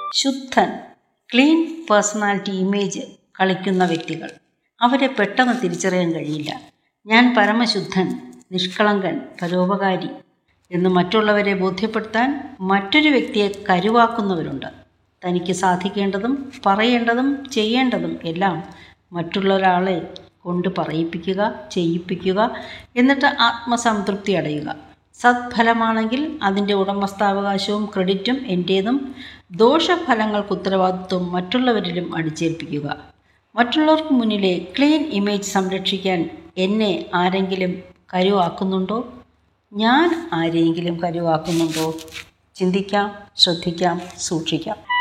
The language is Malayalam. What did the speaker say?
ശുദ്ധൻ ക്ലീൻ പേഴ്സണാലിറ്റി ഇമേജ് കളിക്കുന്ന വ്യക്തികൾ അവരെ പെട്ടെന്ന് തിരിച്ചറിയാൻ കഴിയില്ല ഞാൻ പരമശുദ്ധൻ നിഷ്കളങ്കൻ പരോപകാരി എന്ന് മറ്റുള്ളവരെ ബോധ്യപ്പെടുത്താൻ മറ്റൊരു വ്യക്തിയെ കരുവാക്കുന്നവരുണ്ട് തനിക്ക് സാധിക്കേണ്ടതും പറയേണ്ടതും ചെയ്യേണ്ടതും എല്ലാം മറ്റുള്ള ഒരാളെ കൊണ്ട് പറയിപ്പിക്കുക ചെയ്യിപ്പിക്കുക എന്നിട്ട് ആത്മസംതൃപ്തി അടയുക സത്ഫലമാണെങ്കിൽ അതിൻ്റെ ഉടമസ്ഥാവകാശവും ക്രെഡിറ്റും എൻ്റേതും ദോഷഫലങ്ങൾക്ക് ഉത്തരവാദിത്വം മറ്റുള്ളവരിലും അടിച്ചേൽപ്പിക്കുക മറ്റുള്ളവർക്ക് മുന്നിലെ ക്ലീൻ ഇമേജ് സംരക്ഷിക്കാൻ എന്നെ ആരെങ്കിലും കരുവാക്കുന്നുണ്ടോ ഞാൻ ആരെയെങ്കിലും കരുവാക്കുന്നുണ്ടോ ചിന്തിക്കാം ശ്രദ്ധിക്കാം സൂക്ഷിക്കാം